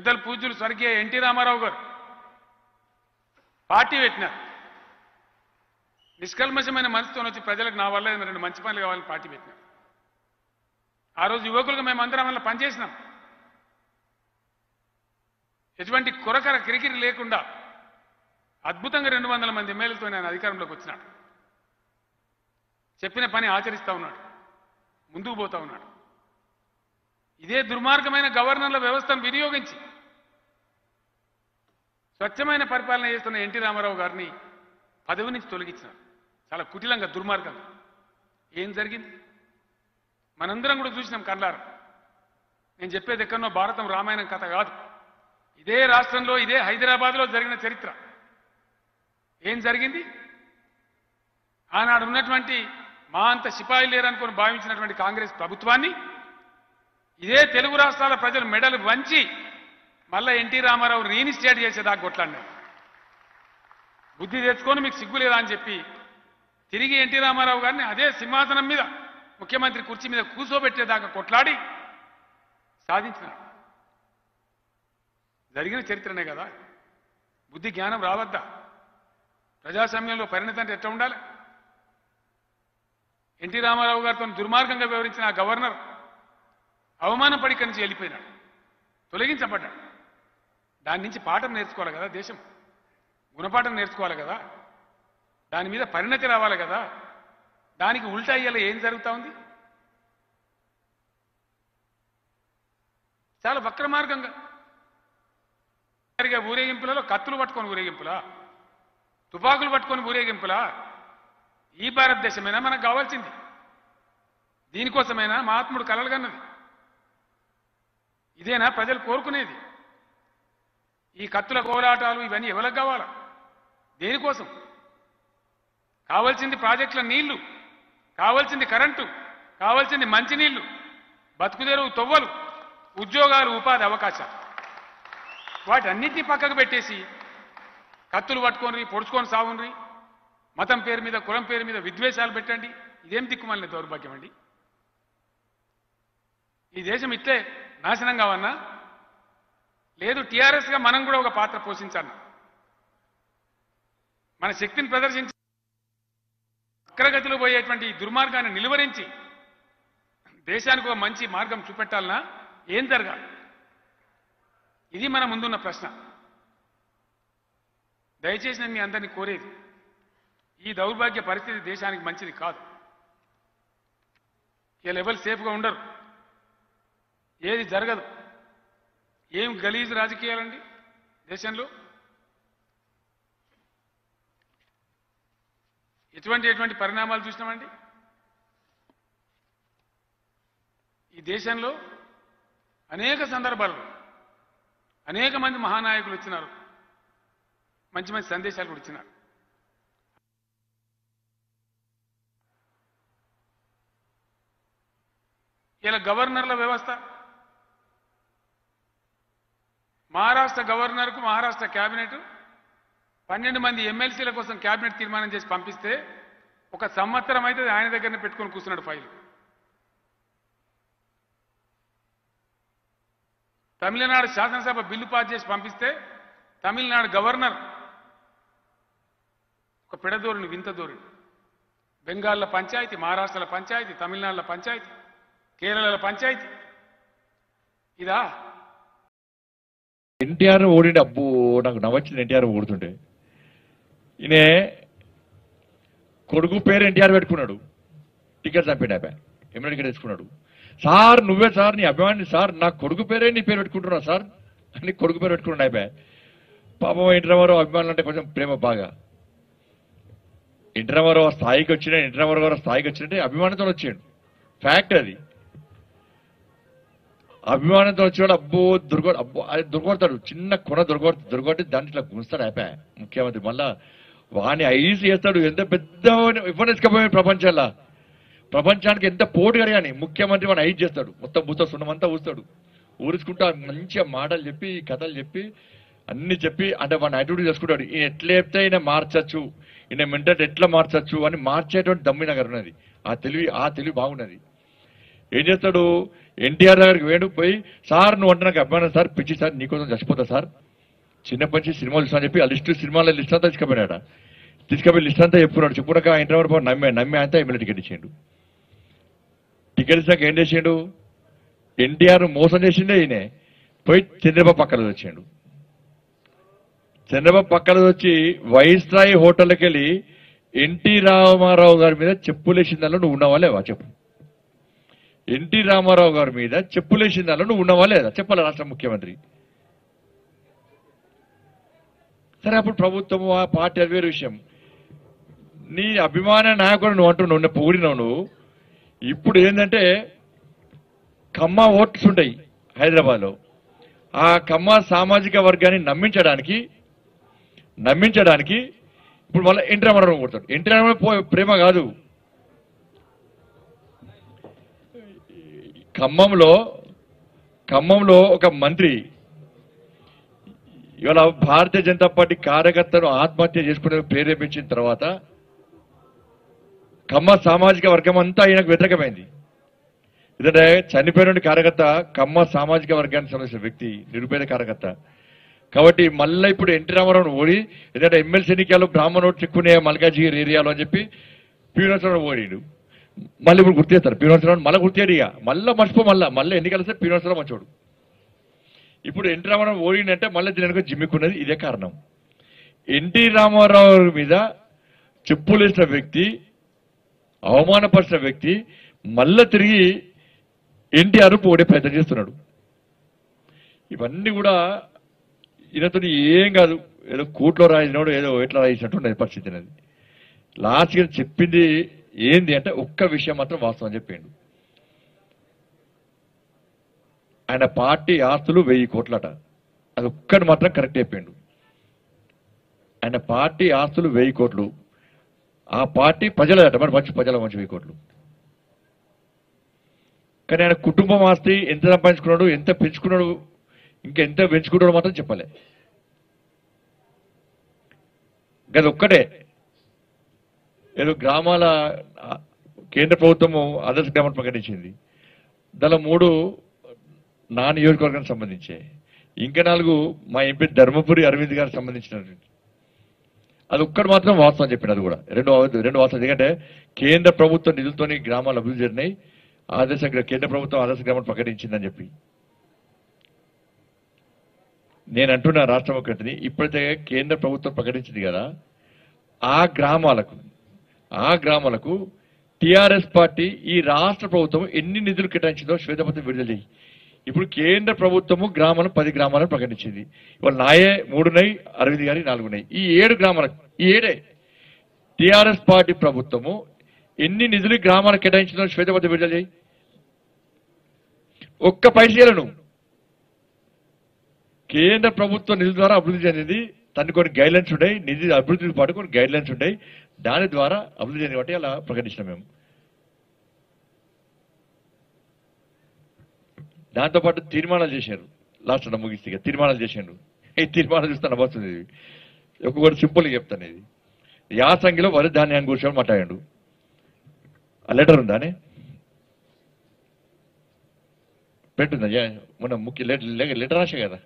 పెద్దలు పూజ్యులు స్వర్గీయ ఎన్టీ రామారావు గారు పార్టీ పెట్టినారు నిష్కల్మషమైన మనసుతో వచ్చి ప్రజలకు నా వల్ల ఏదైనా రెండు మంచి పనులు కావాలని పార్టీ పెట్టినారు ఆ రోజు యువకులుగా మేము అందరం వల్ల పనిచేసినాం ఎటువంటి కొరకర కిరికిరి లేకుండా అద్భుతంగా రెండు వందల మంది ఎమ్మెల్యేలతో ఆయన అధికారంలోకి వచ్చినాడు చెప్పిన పని ఆచరిస్తా ఉన్నాడు ముందుకు పోతా ఉన్నాడు ఇదే దుర్మార్గమైన గవర్నర్ల వ్యవస్థను వినియోగించి స్వచ్ఛమైన పరిపాలన చేస్తున్న ఎన్టీ రామారావు గారిని పదవి నుంచి తొలగించినారు చాలా కుటిలంగా దుర్మార్గంగా ఏం జరిగింది మనందరం కూడా చూసినాం కళ్ళారు నేను చెప్పేది ఎక్కడనో భారతం రామాయణం కథ కాదు ఇదే రాష్ట్రంలో ఇదే హైదరాబాద్లో జరిగిన చరిత్ర ఏం జరిగింది ఆనాడు ఉన్నటువంటి మా అంత సిపాయి లేరనుకొని భావించినటువంటి కాంగ్రెస్ ప్రభుత్వాన్ని ఇదే తెలుగు రాష్ట్రాల ప్రజలు మెడలు వంచి మళ్ళా ఎన్టీ రామారావు రీఇన్స్టేట్ చేసేదాకా కొట్లాడినారు బుద్ధి తెచ్చుకొని మీకు సిగ్గు లేదా అని చెప్పి తిరిగి ఎన్టీ రామారావు గారిని అదే సింహాసనం మీద ముఖ్యమంత్రి కుర్చీ మీద కూర్చోబెట్టేదాకా కొట్లాడి సాధించినాడు జరిగిన చరిత్రనే కదా బుద్ధి జ్ఞానం రావద్దా ప్రజాస్వామ్యంలో పరిణతి అంటే ఎట్లా ఉండాలి ఎన్టీ రామారావు గారితో దుర్మార్గంగా వివరించిన ఆ గవర్నర్ అవమానం పడి ఇక్కడి నుంచి వెళ్ళిపోయినాడు తొలగించబడ్డాడు దాని నుంచి పాఠం నేర్చుకోవాలి కదా దేశం గుణపాఠం నేర్చుకోవాలి కదా దాని మీద పరిణతి రావాలి కదా దానికి ఉల్టా అయ్యేలా ఏం జరుగుతా ఉంది చాలా వక్ర మార్గంగా జరిగే ఊరేగింపులలో కత్తులు పట్టుకొని ఊరేగింపులా తుపాకులు పట్టుకొని ఊరేగింపులా ఈ భారతదేశమైనా మనకు కావాల్సింది దీనికోసమైనా మహాత్ముడు కలలు కన్నది ఇదేనా ప్రజలు కోరుకునేది ఈ కత్తుల కోలాటాలు ఇవన్నీ ఎవరికి కావాలా దేనికోసం కావాల్సింది ప్రాజెక్టుల నీళ్లు కావాల్సింది కరెంటు కావాల్సింది మంచినీళ్లు బతుకుదెరువు తొవ్వలు ఉద్యోగాలు ఉపాధి అవకాశాలు వాటన్నిటినీ పక్కకు పెట్టేసి కత్తులు పట్టుకొని పొడుచుకొని సాగుండ్రి మతం పేరు మీద కులం పేరు మీద విద్వేషాలు పెట్టండి ఇదేం దిక్కుమాలిన దౌర్భాగ్యం అండి ఈ దేశం ఇట్లే నాశనం కావన్నా లేదు టీఆర్ఎస్ గా మనం కూడా ఒక పాత్ర పోషించాలి మన శక్తిని ప్రదర్శించి అగ్రగతిలో పోయేటువంటి ఈ దుర్మార్గాన్ని నిలువరించి దేశానికి ఒక మంచి మార్గం చూపెట్టాలన్నా ఏం జరగాలి ఇది మన ముందున్న ప్రశ్న దయచేసి నేను మీ అందరినీ కోరేది ఈ దౌర్భాగ్య పరిస్థితి దేశానికి మంచిది కాదు ఈ లెవెల్ సేఫ్గా ఉండరు ఏది జరగదు ఏం గలీజ్ రాజకీయాలండి దేశంలో ఎటువంటి ఎటువంటి పరిణామాలు చూసినామండి ఈ దేశంలో అనేక సందర్భాల్లో అనేక మంది మహానాయకులు వచ్చినారు మంచి మంచి సందేశాలు కూడా ఇచ్చినారు ఇలా గవర్నర్ల వ్యవస్థ మహారాష్ట్ర గవర్నర్కు మహారాష్ట్ర కేబినెట్ పన్నెండు మంది ఎమ్మెల్సీల కోసం కేబినెట్ తీర్మానం చేసి పంపిస్తే ఒక సంవత్సరం అయితే ఆయన దగ్గరనే పెట్టుకొని కూర్చున్నాడు ఫైల్ తమిళనాడు శాసనసభ బిల్లు పాస్ చేసి పంపిస్తే తమిళనాడు గవర్నర్ ఒక పిడదోరుని వింతదోరుని బెంగాల్లో పంచాయతీ మహారాష్ట్రలో పంచాయతీ తమిళనాడులో పంచాయతీ కేరళలో పంచాయతీ ఇదా ఎన్టీఆర్ ఓడిండి అబ్బో నాకు నవ్వొచ్చింది ఎన్టీఆర్ ఓడుతుంటే ఈయన కొడుకు పేరు ఎన్టీఆర్ పెట్టుకున్నాడు టికెట్ చంపాడు అయిపోయి ఎమ్మెల్యే టికెట్ తెచ్చుకున్నాడు సార్ నువ్వే సార్ నీ అభిమాని సార్ నా కొడుకు పేరే నీ పేరు పెట్టుకుంటున్నావు సార్ అని కొడుకు పేరు పెట్టుకున్నాడు అయిపోయి పాపం ఇంటర్వరం అభిమానులు అంటే కొంచెం ప్రేమ బాగా ఇంటర్వరం స్థాయికి వచ్చిన ఇంటర్వరం స్థాయికి వచ్చినట్టే అభిమానంతో వచ్చాడు ఫ్యాక్ట్ అది అభిమానంతో వచ్చేవాడు అబ్బో దుర్గొ అబ్బో అది దుర్గొడతాడు చిన్న కొన దుర్గొ దుర్గొట్టి దాన్ని ఇట్లా గుంస్తాడు అయిపోయా ముఖ్యమంత్రి మళ్ళా వాడిని ఐస్ చేస్తాడు ఎంత పెద్ద ఇవ్వనేసుకపోయాడు ప్రపంచంలో ప్రపంచానికి ఎంత పోటు కానీ ముఖ్యమంత్రి వాడిని ఐస్ చేస్తాడు మొత్తం పూస్తా సున్నమంతా ఊస్తాడు ఊరుచుకుంటా మంచిగా మాటలు చెప్పి కథలు చెప్పి అన్ని చెప్పి అంటే వాడిని యాటిట్యూడ్ చేసుకుంటాడు ఈయన ఎట్లా చెప్తే ఈయన మార్చచ్చు ఈయన మెంటల్ ఎట్లా మార్చచ్చు అని మార్చేటువంటి దమ్మిన గారు ఉన్నది ఆ తెలివి ఆ తెలివి బాగున్నది ఏం చేస్తాడు ఎన్టీఆర్ దగ్గరికి వేడు పోయి సార్ నువ్వు అంటే నాకు అభిమానం సార్ పిచ్చి సార్ నీకోసం చచ్చిపోతా సార్ చిన్నప్పటి నుంచి సినిమాలు ఇస్తా అని చెప్పి ఆ లిస్ట్ సినిమాల లిస్ట్ అంతా తీసుకుపోయినాడ తీసుకుపోయి లిస్ట్ అంతా చెప్పుకున్నాడు చెప్పుకున్నాక ఆయన వరకు నమ్మే నమ్మే అంతా ఎమ్మెల్యే టికెట్ ఇచ్చిండు టికెట్ ఇచ్చాక ఏం చేసిండు ఎన్టీఆర్ మోసం చేసిండే ఈయన పోయి చంద్రబాబు పక్కన వచ్చిండు చంద్రబాబు పక్కన వచ్చి వైస్రాయ్ హోటల్కి వెళ్ళి ఎన్టీ రామారావు గారి మీద చెప్పులేసిన దానిలో నువ్వు ఉన్నావా లేవా చెప్పు ఎన్టీ రామారావు గారి మీద చెప్పులేసిన దానిలో నువ్వు ఉన్నావా లేదా చెప్పాలి రాష్ట్ర ముఖ్యమంత్రి సరే అప్పుడు ప్రభుత్వము ఆ పార్టీ అది వేరే విషయం నీ అభిమాన నాయకుడు నువ్వు అంటున్నావు నువ్వు పొగిడినావు నువ్వు ఇప్పుడు ఏంటంటే కమ్మ ఓట్స్ ఉంటాయి హైదరాబాద్లో ఆ కమ్మ సామాజిక వర్గాన్ని నమ్మించడానికి నమ్మించడానికి ఇప్పుడు మళ్ళీ ఎన్టీ రామారావు కొడతాడు ఎన్టీ రామారావు పో- ప్రేమ కాదు ఖమ్మంలో ఖమ్మంలో ఒక మంత్రి ఇవాళ భారతీయ జనతా పార్టీ కార్యకర్తను ఆత్మహత్య చేసుకునే ప్రేరేపించిన తర్వాత ఖమ్మ సామాజిక వర్గం అంతా ఆయనకు వ్యతిరేకమైంది ఎందుకంటే చనిపోయిన కార్యకర్త ఖమ్మ సామాజిక వర్గానికి సంబంధించిన వ్యక్తి నిరుపేద కార్యకర్త కాబట్టి మళ్ళీ ఇప్పుడు ఎన్టీ రామారావు ఓడి ఎందుకంటే ఎమ్మెల్సీ ఎన్నికల్లో బ్రాహ్మణ ఓట్లు ఎక్కువనే మల్కాజిగిరి ఏరియాలో అని చెప్పి పీనోత్సవం ఓడిడు మళ్ళీ ఇప్పుడు గుర్తు చేస్తారు పీనోత్సవం మళ్ళీ గుర్తు చేయడు ఇక మళ్ళీ మర్చిపో మళ్ళీ మళ్ళీ ఎన్నికలు వస్తే పీనోత్సవం మంచోడు ఇప్పుడు ఎన్టీ రామారావు ఓడిందంటే మళ్ళీ దీనికి జిమ్మిక్కున్నది ఇదే కారణం ఎన్టీ రామారావు మీద చెప్పులేసిన వ్యక్తి అవమానపరిచిన వ్యక్తి మళ్ళా తిరిగి ఎన్టీఆర్ పోడే ప్రయత్నం చేస్తున్నాడు ఇవన్నీ కూడా ఈయనతో ఏం కాదు ఏదో కూట్లో రాసినోడు ఏదో ఎట్లా రాసినట్టు ఉన్నది పరిస్థితి అనేది లాస్ట్ గా చెప్పింది ఏంది అంటే ఒక్క విషయం మాత్రం వాస్తవం అని చెప్పిండు ఆయన పార్టీ ఆస్తులు వెయ్యి కోట్లట అది ఒక్కటి మాత్రం కరెక్ట్ చెప్పిండు ఆయన పార్టీ ఆస్తులు వెయ్యి కోట్లు ఆ పార్టీ ప్రజలదట మరి మంచి ప్రజల మంచి వెయ్యి కోట్లు కానీ ఆయన కుటుంబం ఆస్తి ఎంత సంపాదించుకున్నాడు ఎంత పెంచుకున్నాడు ఇంకా ఎంత పెంచుకున్నాడు మాత్రం చెప్పలే గది ఒక్కటే ఏదో గ్రామాల ఆ, కేంద్ర ప్రభుత్వము ఆదర్శ గ్రామాలు ప్రకటించింది దానిలో మూడు నా నియోజకవర్గానికి సంబంధించే ఇంకా నాలుగు మా ఎంపీ ధర్మపురి అరవింద్ గారికి సంబంధించినటువంటి అది ఒక్కటి మాత్రం వాస్తవం చెప్పిన అది కూడా రెండు రెండు వాస్తవం ఎందుకంటే కేంద్ర ప్రభుత్వ నిధులతోని గ్రామాలు అభివృద్ధి జరిగినాయి ఆదర్శ గ్రా- కేంద్ర ప్రభుత్వం ఆదర్శ గ్రామాలు ప్రకటించిందని చెప్పి నేను అంటున్నా రాష్ట్ర ముఖ్యమంత్రిని ఇప్పుడైతే కేంద్ర ప్రభుత్వం ప్రకటించింది కదా ఆ గ్రామాలకు ఆ గ్రామాలకు టిఆర్ఎస్ పార్టీ ఈ రాష్ట్ర ప్రభుత్వం ఎన్ని నిధులు కేటాయించిందో శ్వేతపత్రం విడుదల చేయి ఇప్పుడు కేంద్ర ప్రభుత్వము గ్రామాలను పది గ్రామాలను ప్రకటించింది ఇవాళ నాయే మూడున్నాయి అరవింద్ గారి నాలుగున్నాయి ఈ ఏడు గ్రామాలకు ఈ ఏడే టిఆర్ఎస్ పార్టీ ప్రభుత్వము ఎన్ని నిధులు గ్రామాలకు కేటాయించిందో శ్వేతపత్రం విడుదల చేయి ఒక్క పైసలను కేంద్ర ప్రభుత్వ నిధుల ద్వారా అభివృద్ధి చెందింది తనకి కొన్ని గైడ్లైన్స్ ఉంటాయి నిధి అభివృద్ధితో పాటు కొన్ని గైడ్లైన్స్ ఉంటాయి దాని ద్వారా అభివృద్ధి చెందిన బట్టి అలా ప్రకటించినాం మేము దాంతోపాటు తీర్మానాలు చేశారు లాస్ట్ నా ముగిస్తే ఇక తీర్మానాలు చేశారు ఈ తీర్మానాలు చూస్తే నవ్వుతుంది ఇది ఒక్కొక్కటి సింపుల్గా చెప్తాను ఇది యాసంగిలో వరి ధాన్యాన్ని కూర్చొని మాట్లాడాడు ఆ లెటర్ ఉందానే పెట్టుందా యా, మొన్న ముఖ్య లెటర్ లెటర్ రాసే కదా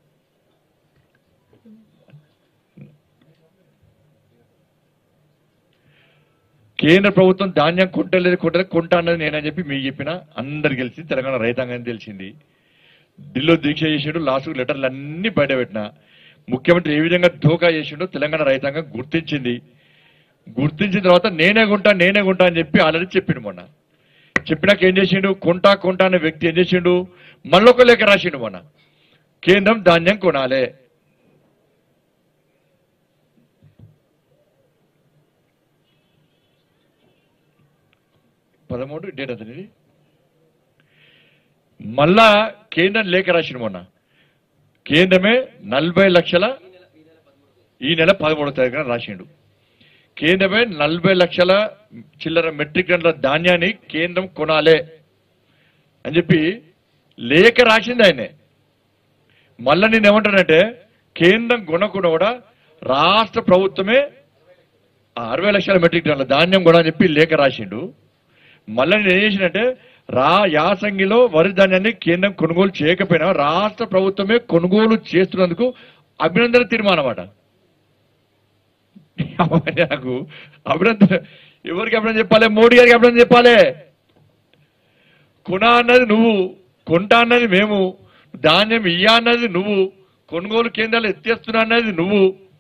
కేంద్ర ప్రభుత్వం ధాన్యం కొంటలేదు కొంటలేదు కొంటా అన్నది నేనని చెప్పి మీకు చెప్పిన అందరికి తెలిసింది తెలంగాణ రైతాంగం తెలిసింది ఢిల్లీలో దీక్ష చేసిండు లాస్ట్ లెటర్లు అన్ని బయట పెట్టిన ముఖ్యమంత్రి ఏ విధంగా ధోకా చేసిండో తెలంగాణ రైతాంగం గుర్తించింది గుర్తించిన తర్వాత నేనే కొంటా నేనే కొంటా అని చెప్పి ఆల్రెడీ చెప్పిండు మొన్న చెప్పినాక ఏం చేసిండు కొంటా కొంటా అనే వ్యక్తి ఏం చేసిండు మళ్ళొక లేఖ రాసిండు మొన్న కేంద్రం ధాన్యం కొనాలే పదమూడు డేట్ అతనిది మళ్ళా కేంద్రం లేఖ రాసిండు మొన్న కేంద్రమే నలభై లక్షల ఈ నెల పదమూడో తారీఖున రాసిండు కేంద్రమే నలభై లక్షల చిల్లర మెట్రిక్ టన్నుల ధాన్యాన్ని కేంద్రం కొనాలే అని చెప్పి లేఖ రాసింది ఆయనే మళ్ళా నేను ఏమంటానంటే కేంద్రం కొనకుండా కూడా రాష్ట్ర ప్రభుత్వమే ఆ అరవై లక్షల మెట్రిక్ టన్నుల ధాన్యం కూడా అని చెప్పి లేఖ రాసిండు మళ్ళీ నేను ఏం చేసినంటే రా యాసంగిలో వరి ధాన్యాన్ని కేంద్రం కొనుగోలు చేయకపోయినా రాష్ట్ర ప్రభుత్వమే కొనుగోలు చేస్తున్నందుకు అభినందన తీర్మానం అట నాకు అభినందన ఎవరికి అభినందన చెప్పాలి మోడీ గారికి అభినందన చెప్పాలి కొన అన్నది నువ్వు కొంట అన్నది మేము ధాన్యం ఇయ్య అన్నది నువ్వు కొనుగోలు కేంద్రాలు ఎత్తేస్తున్నా అన్నది నువ్వు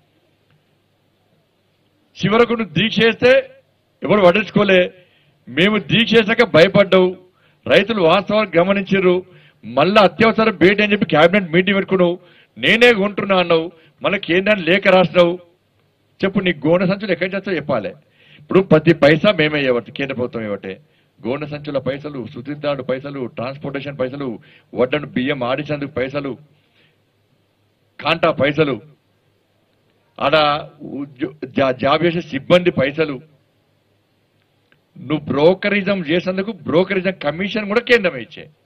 చివరకు నువ్వు దీక్ష చేస్తే ఎవరు పట్టించుకోలే మేము దీక్ష చేశాక భయపడ్డావు రైతులు వాస్తవాలు గమనించారు మళ్ళా అత్యవసర భేటీ అని చెప్పి కేబినెట్ మీటింగ్ పెట్టుకున్నావు నేనే కొంటున్నా అన్నావు మళ్ళీ కేంద్రాన్ని లేఖ రాసినావు చెప్పు నీ గోన సంచులు ఎక్కడి నుంచి వస్తాయో చెప్పాలి ఇప్పుడు ప్రతి పైసా మేమే ఇవ్వట్టు కేంద్ర ప్రభుత్వం ఇవ్వటే గోన సంచుల పైసలు సుతీర్థాడు పైసలు ట్రాన్స్పోర్టేషన్ పైసలు వడ్డను బియ్యం ఆడించేందుకు పైసలు కాంటా పైసలు ఆడ ఉద్యో- జా- జాబ్ చేసే సిబ్బంది పైసలు నువ్వు బ్రోకరిజం చేసేందుకు బ్రోకరిజం కమిషన్ కూడా కేంద్రమే ఇచ్చే